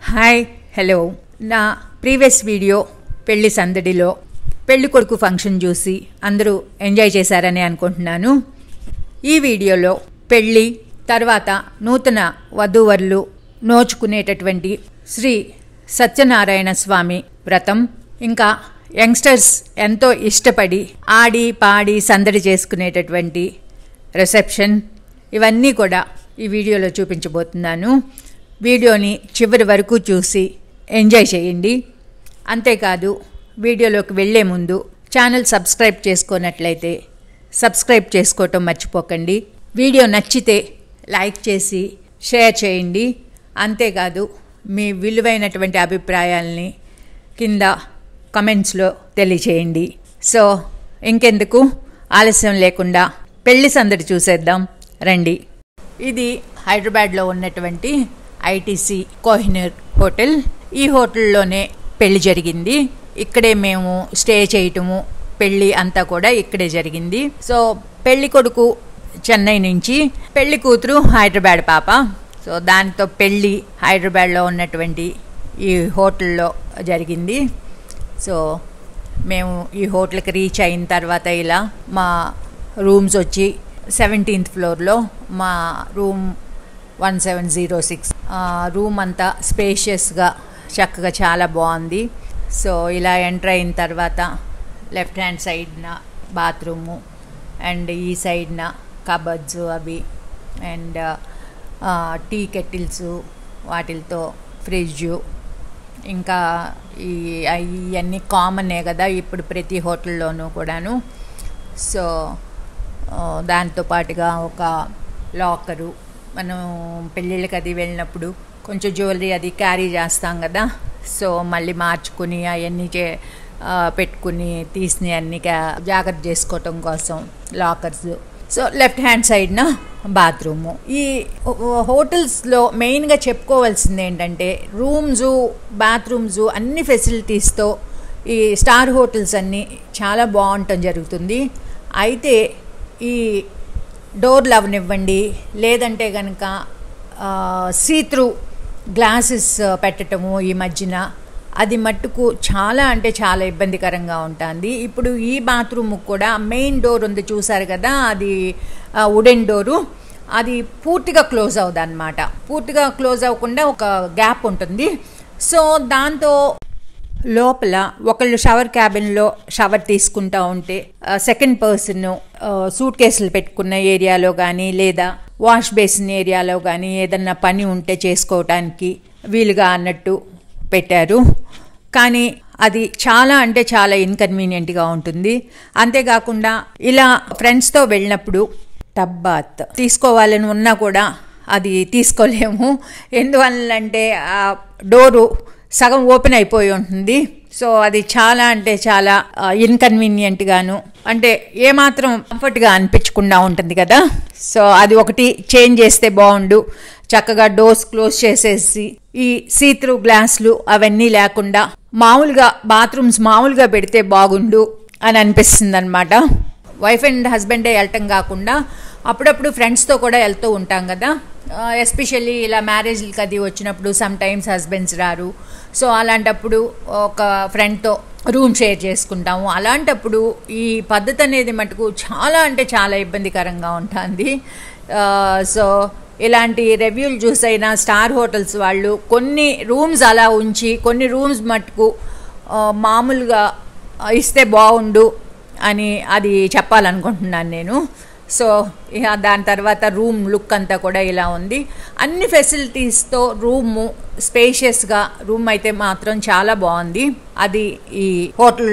hi hello నా previous video పెళ్లి సందడిలో పెళ్లి కొడుకు ఫంక్షన్ చూసి అందరూ ఎంజాయ్ చేశారని అనుకుంటున్నాను ఈ వీడియోలో పెళ్ళి తర్వాత నూతన వధూవరులు నోచుకునేటటువంటి శ్రీ సత్యనారాయణ స్వామి వ్రతం ఇంకా యంగ్స్టర్స్ ఎంతో ఇష్టపడి ఆడి పాడి సందడి చేసుకునేటటువంటి రిసెప్షన్ ఇవన్నీ కూడా ఈ వీడియోలో చూపించబోతున్నాను వీడియోని చివరి వరకు చూసి ఎంజాయ్ చేయండి అంతేకాదు వీడియోలోకి వెళ్ళే ముందు ఛానల్ సబ్స్క్రైబ్ చేసుకున్నట్లయితే సబ్స్క్రైబ్ చేసుకోవటం మర్చిపోకండి వీడియో నచ్చితే లైక్ చేసి షేర్ చేయండి అంతేకాదు మీ విలువైనటువంటి అభిప్రాయాల్ని కింద కమెంట్స్లో తెలియచేయండి సో ఇంకెందుకు ఆలస్యం లేకుండా పెళ్లి సందడి చూసేద్దాం రండి ఇది హైదరాబాద్లో ఉన్నటువంటి ఐటీసీ కోహినూర్ హోటల్ ఈ హోటల్లోనే పెళ్లి జరిగింది ఇక్కడే మేము స్టే చేయటము పెళ్లి అంతా కూడా ఇక్కడే జరిగింది సో పెళ్లి కొడుకు చెన్నై నుంచి పెళ్లి కూతురు హైదరాబాద్ పాప సో దానితో పెళ్ళి హైదరాబాద్లో ఉన్నటువంటి ఈ హోటల్లో జరిగింది సో మేము ఈ హోటల్కి రీచ్ అయిన తర్వాత ఇలా మా రూమ్స్ వచ్చి సెవెంటీన్త్ ఫ్లోర్లో మా room one seven zero six room అంతా స్పేషియస్గా చక్కగా చాలా బాగుంది సో ఇలా ఎంటర్ అయిన తర్వాత లెఫ్ట్ హ్యాండ్ సైడ్న బాత్రూము అండ్ ఈ సైడ్న కబర్డ్స్ అవి అండ్ టీ కెటిల్స్ వాటితో ఫ్రిడ్జ్ ఇంకా ఈ ఇవన్నీ కామనే కదా ఇప్పుడు ప్రతి హోటల్లోనూ కూడాను సో దాంతో పాటుగా ఒక లాకరు మనం పెళ్ళిళ్ళకి అది వెళ్ళినప్పుడు కొంచెం జ్యువెలరీ అది క్యారీ చేస్తాం కదా సో మళ్ళీ మార్చుకుని అవన్నీ చే పెట్టుకుని తీసినవి అన్నీ జాగ్రత్త చేసుకోవటం కోసం లాకర్స్ సో లెఫ్ట్ హ్యాండ్ సైడ్న బాత్రూము ఈ హోటల్స్లో మెయిన్గా చెప్పుకోవాల్సింది ఏంటంటే రూమ్స్ బాత్రూమ్స్ అన్ని ఫెసిలిటీస్తో ఈ స్టార్ హోటల్స్ అన్నీ చాలా బాగుండటం జరుగుతుంది అయితే ఈ డోర్లు అవనివ్వండి లేదంటే కనుక సీత్రూ గ్లాసెస్ పెట్టటము ఈ మధ్యన అది మట్టుకు చాలా అంటే చాలా ఇబ్బందికరంగా ఉంటుంది ఇప్పుడు ఈ బాత్రూమ్ కూడా మెయిన్ డోర్ ఉంది చూసారు కదా అది వుడెన్ డోరు అది పూర్తిగా క్లోజ్ అవుతుంది అనమాట పూర్తిగా క్లోజ్ అవ్వకుండా ఒక గ్యాప్ ఉంటుంది సో దాంతో లోపల ఒకళ్ళు షవర్ క్యాబిన్లో షవర్ తీసుకుంటా ఉంటే సెకండ్ పర్సన్ సూట్ కేసులు పెట్టుకున్న ఏరియాలో కానీ లేదా వాష్ బేసిన్ ఏరియాలో కానీ ఏదన్నా పని ఉంటే చేసుకోవటానికి వీలుగా అన్నట్టు పెట్టారు కానీ అది చాలా అంటే చాలా ఇన్కన్వీనియంట్గా ఉంటుంది అంతేకాకుండా ఇలా ఫ్రెండ్స్తో వెళ్ళినప్పుడు టబ్ బాత్ తీసుకోవాలని ఉన్నా కూడా అది తీసుకోలేము ఎందువల్లంటే ఆ డోరు సగం ఓపెన్ అయిపోయి ఉంటుంది సో అది చాలా అంటే చాలా ఇన్కన్వీనియంట్గాను అంటే ఏమాత్రం కంఫర్ట్గా అనిపించకుండా ఉంటుంది కదా సో అది ఒకటి చేంజ్ చేస్తే బాగుండు చక్కగా డోర్స్ క్లోజ్ చేసేసి ఈ సీత్రూ గ్లాసులు అవన్నీ లేకుండా మామూలుగా బాత్రూమ్స్ మామూలుగా పెడితే బాగుండు అని అనిపిస్తుంది అనమాట వైఫ్ అండ్ హస్బెండే వెళ్ళటం కాకుండా అప్పుడప్పుడు ఫ్రెండ్స్తో కూడా వెళ్తూ ఉంటాం కదా ఎస్పెషల్లీ ఇలా మ్యారేజ్లకి అది వచ్చినప్పుడు సమ్ టైమ్స్ హస్బెండ్స్ రారు సో అలాంటప్పుడు ఒక ఫ్రెండ్తో రూమ్ షేర్ చేసుకుంటాము అలాంటప్పుడు ఈ పద్ధతి అనేది మటుకు చాలా అంటే చాలా ఇబ్బందికరంగా ఉంటుంది సో ఇలాంటి రివ్యూలు చూసైనా స్టార్ హోటల్స్ వాళ్ళు కొన్ని రూమ్స్ అలా ఉంచి కొన్ని రూమ్స్ మటుకు మామూలుగా ఇస్తే బాగుండు అని అది చెప్పాలనుకుంటున్నాను నేను సో ఇక దాని తర్వాత రూమ్ లుక్ అంతా కూడా ఇలా ఉంది అన్ని ఫెసిలిటీస్తో రూము స్పేషియస్గా రూమ్ అయితే మాత్రం చాలా బాగుంది అది ఈ హోటల్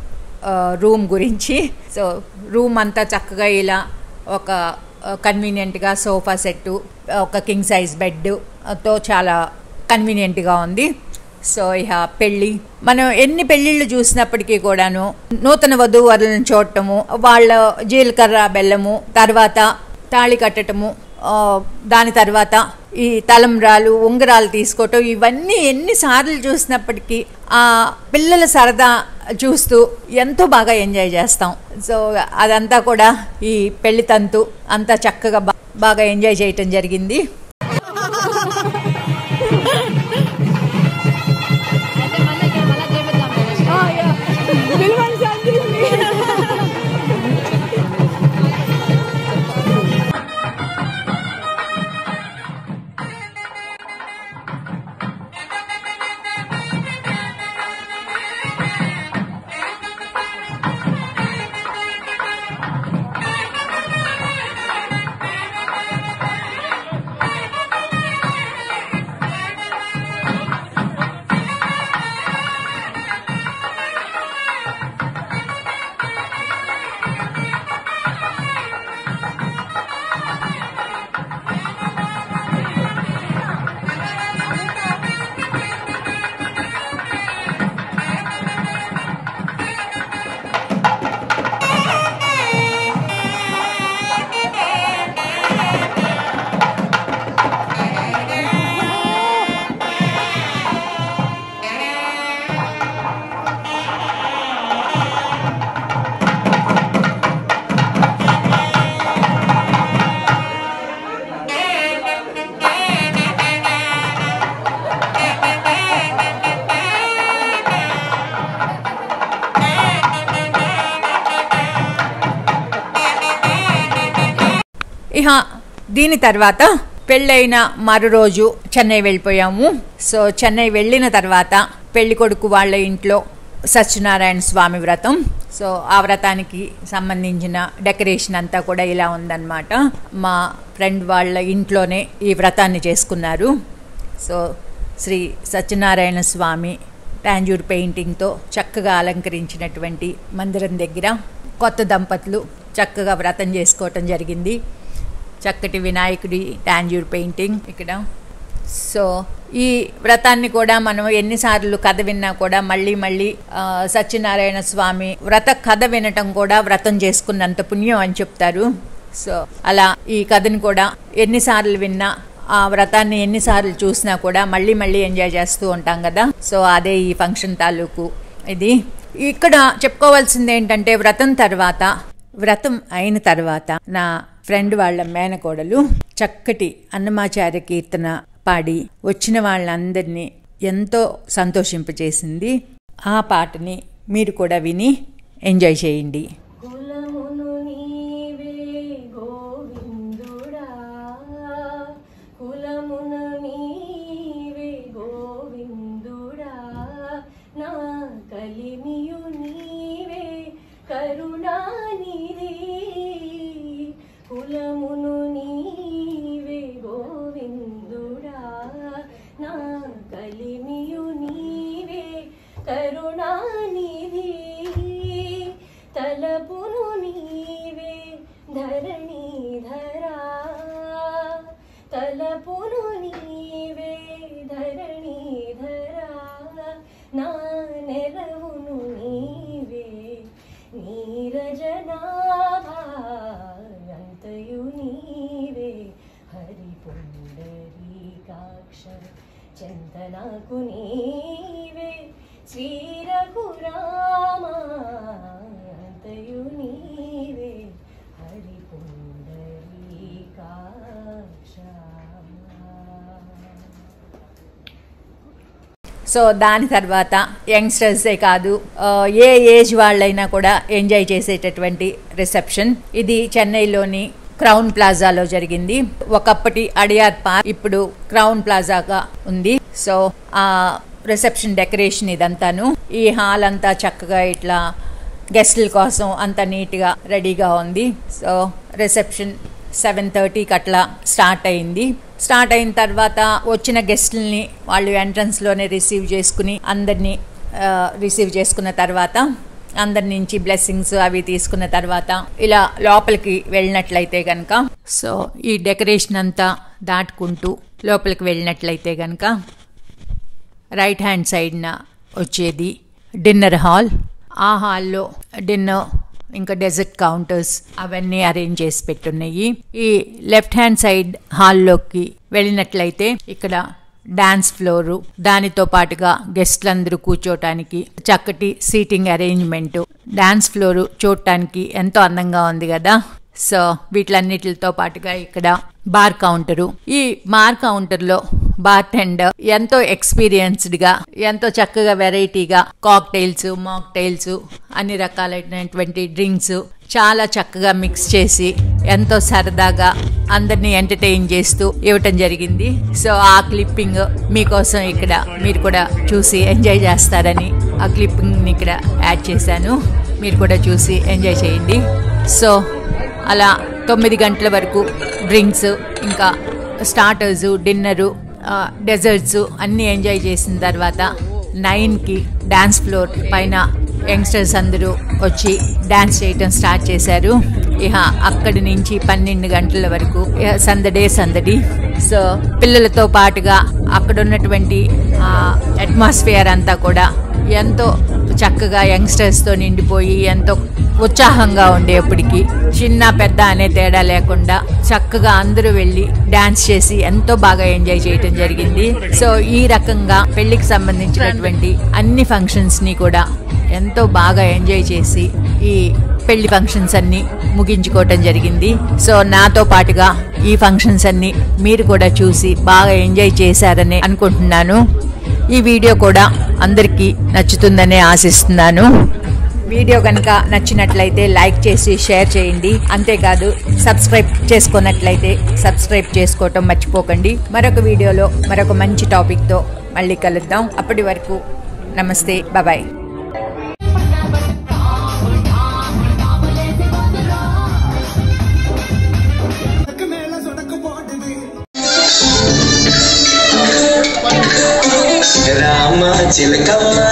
రూమ్ గురించి సో రూమ్ అంతా చక్కగా ఇలా ఒక కన్వీనియంట్గా సోఫా సెట్టు ఒక కింగ్ సైజ్ బెడ్తో చాలా కన్వీనియంట్గా ఉంది సో ఇక పెళ్ళి మనం ఎన్ని పెళ్ళిళ్ళు చూసినప్పటికీ కూడాను నూతన వధూవరులను చూడటము వాళ్ళ జీలకర్ర బెల్లము తర్వాత తాళి కట్టటము దాని తర్వాత ఈ తలంబ్రాలు ఉంగరాలు తీసుకోవటం ఇవన్నీ ఎన్నిసార్లు చూసినప్పటికీ ఆ పిల్లల సరదా చూస్తూ ఎంతో బాగా ఎంజాయ్ చేస్తాం సో అదంతా కూడా ఈ పెళ్లి తంతు అంతా చక్కగా బాగా ఎంజాయ్ చేయటం జరిగింది ఇహ దీని తర్వాత పెళ్ళైన మరో రోజు చెన్నై వెళ్ళిపోయాము సో చెన్నై వెళ్ళిన తర్వాత పెళ్లి కొడుకు వాళ్ళ ఇంట్లో సత్యనారాయణ స్వామి వ్రతం సో ఆ వ్రతానికి సంబంధించిన డెకరేషన్ అంతా కూడా ఇలా ఉందన్నమాట మా ఫ్రెండ్ వాళ్ళ ఇంట్లోనే ఈ వ్రతాన్ని చేసుకున్నారు సో శ్రీ సత్యనారాయణ స్వామి టాంజూర్ పెయింటింగ్తో చక్కగా అలంకరించినటువంటి మందిరం దగ్గర కొత్త దంపతులు చక్కగా వ్రతం చేసుకోవటం జరిగింది చక్కటి వినాయకుడి టాంజూర్ పెయింటింగ్ ఇక్కడ సో ఈ వ్రతాన్ని కూడా మనం ఎన్నిసార్లు కథ విన్నా కూడా మళ్ళీ మళ్ళీ ఆ, సత్యనారాయణ స్వామి వ్రత కథ వినటం కూడా వ్రతం చేసుకున్నంత పుణ్యం అని చెప్తారు సో అలా ఈ కథని కూడా ఎన్నిసార్లు విన్నా ఆ వ్రతాన్ని ఎన్నిసార్లు చూసినా కూడా మళ్ళీ మళ్ళీ ఎంజాయ్ చేస్తూ ఉంటాం కదా సో అదే ఈ ఫంక్షన్ తాలూకు ఇది ఇక్కడ చెప్పుకోవాల్సింది ఏంటంటే వ్రతం తర్వాత వ్రతం అయిన తర్వాత నా ఫ్రెండ్ వాళ్ళ మేనకోడలు చక్కటి అన్నమాచార్య కీర్తన పాడి వచ్చిన వాళ్ళందరినీ ఎంతో సంతోషింపజేసింది ఆ పాటని మీరు కూడా విని ఎంజాయ్ చేయండి కులమును నీవే గోవిందుడా కులమును నీవే గోవిందుడా నా కలిమియు నీవే కరుణానిధి కులమును నీవే గోవిందుడా నా కలిమియు నీవే కరుణానిధి తలపును నీవే ధరణీధరా తలపును నీవే ధరణీధరా నా నెలవును నీవే నీరజనాభాంతయు నీవే హరి పుండరీకాక్ష చందనకు నీవే శ్రీరఘురామాంతయు నీవే హరి పుండరీకాక్ష సో దాని తర్వాత యంగ్స్టర్సే కాదు ఆ, ఏ ఏజ్ వాళ్ళైనా కూడా ఎంజాయ్ చేసేటటువంటి రిసెప్షన్ ఇది చెన్నైలోని క్రౌన్ ప్లాజాలో జరిగింది ఒకప్పటి అడియార్ పార్క్ ఇప్పుడు క్రౌన్ ప్లాజాగా ఉంది సో ఆ రిసెప్షన్ డెకరేషన్ ఇదంతాను ఈ హాల్ అంతా చక్కగా ఇట్లా గెస్టుల కోసం అంత నీట్గా రెడీగా ఉంది సో రిసెప్షన్ సెవెన్ థర్టీకి అట్లా స్టార్ట్ అయింది స్టార్ట్ అయిన తర్వాత వచ్చిన గెస్టుల్ని వాళ్ళు ఎంట్రన్స్లోనే రిసీవ్ చేసుకుని అందరినీ రిసీవ్ చేసుకున్న తర్వాత అందరి నుంచి బ్లెస్సింగ్స్ అవి తీసుకున్న తర్వాత ఇలా లోపలికి వెళ్ళినట్లయితే కనుక సో ఈ డెకరేషన్ అంతా దాటుకుంటూ లోపలికి వెళ్ళినట్లయితే కనుక రైట్ హ్యాండ్ సైడ్న వచ్చేది డిన్నర్ హాల్ ఆ హాల్లో డిన్నర్ ఇంకా డెజర్ట్ కౌంటర్స్ అవన్నీ అరేంజ్ చేసి పెట్టున్నాయి ఈ లెఫ్ట్ హ్యాండ్ సైడ్ హాల్లోకి వెళ్ళినట్లయితే ఇక్కడ డాన్స్ ఫ్లోరు దానితో పాటుగా గెస్ట్లందరూ కూర్చోటానికి చక్కటి సీటింగ్ అరేంజ్మెంట్ డాన్స్ ఫ్లోరు చూడటానికి ఎంతో అందంగా ఉంది కదా సో వీటిలన్నిటితో పాటుగా ఇక్కడ బార్ కౌంటరు ఈ బార్ కౌంటర్లో బార్ టెండర్ ఎంతో ఎక్స్పీరియన్స్డ్ గా ఎంతో చక్కగా వెరైటీగా కాక్టైల్స్ మాక్టైల్స్ అన్ని రకాలైనటువంటి డ్రింక్స్ చాలా చక్కగా మిక్స్ చేసి ఎంతో సరదాగా అందరినీ ఎంటర్టైన్ చేస్తూ ఇవ్వటం జరిగింది సో ఆ క్లిప్పింగ్ మీకోసం ఇక్కడ మీరు కూడా చూసి ఎంజాయ్ చేస్తారని ఆ క్లిప్పింగ్ ఇక్కడ యాడ్ చేశాను మీరు కూడా చూసి ఎంజాయ్ చేయండి సో అలా తొమ్మిది గంటల వరకు డ్రింక్స్ ఇంకా స్టార్టర్స్ డిన్నరు డెజర్ట్స్ అన్నీ ఎంజాయ్ చేసిన తర్వాత నైన్కి డ్యాన్స్ ఫ్లోర్ పైన యంగ్స్టర్స్ అందరూ వచ్చి డ్యాన్స్ చేయటం స్టార్ట్ చేశారు ఇహ అక్కడి నుంచి పన్నెండు గంటల వరకు ఇహ సందడే సందడి సో పిల్లలతో పాటుగా అక్కడ ఉన్నటువంటి అట్మాస్ఫియర్ అంతా కూడా ఎంతో చక్కగా యంగ్స్టర్స్తో నిండిపోయి ఎంతో ఉత్సాహంగా ఉండేప్పటికి చిన్న పెద్ద అనే తేడా లేకుండా చక్కగా అందరూ వెళ్ళి డాన్స్ చేసి ఎంతో బాగా ఎంజాయ్ చేయటం జరిగింది సో ఈ రకంగా పెళ్లికి సంబంధించినటువంటి అన్ని ఫంక్షన్స్ ని కూడా ఎంతో బాగా ఎంజాయ్ చేసి ఈ పెళ్లి ఫంక్షన్స్ అన్ని ముగించుకోవటం జరిగింది సో నాతో పాటుగా ఈ ఫంక్షన్స్ అన్ని మీరు కూడా చూసి బాగా ఎంజాయ్ చేశారని అనుకుంటున్నాను ఈ వీడియో కూడా అందరికీ నచ్చుతుందనే ఆశిస్తున్నాను వీడియో కనుక నచ్చినట్లయితే లైక్ చేసి షేర్ చేయండి అంతేకాదు సబ్స్క్రైబ్ చేసుకున్నట్లయితే సబ్స్క్రైబ్ చేసుకోవటం మర్చిపోకండి మరొక వీడియోలో మరొక మంచి టాపిక్తో మళ్ళీ కలుద్దాం అప్పటి వరకు నమస్తే బాబాయ్ రామ చిలకమ్మ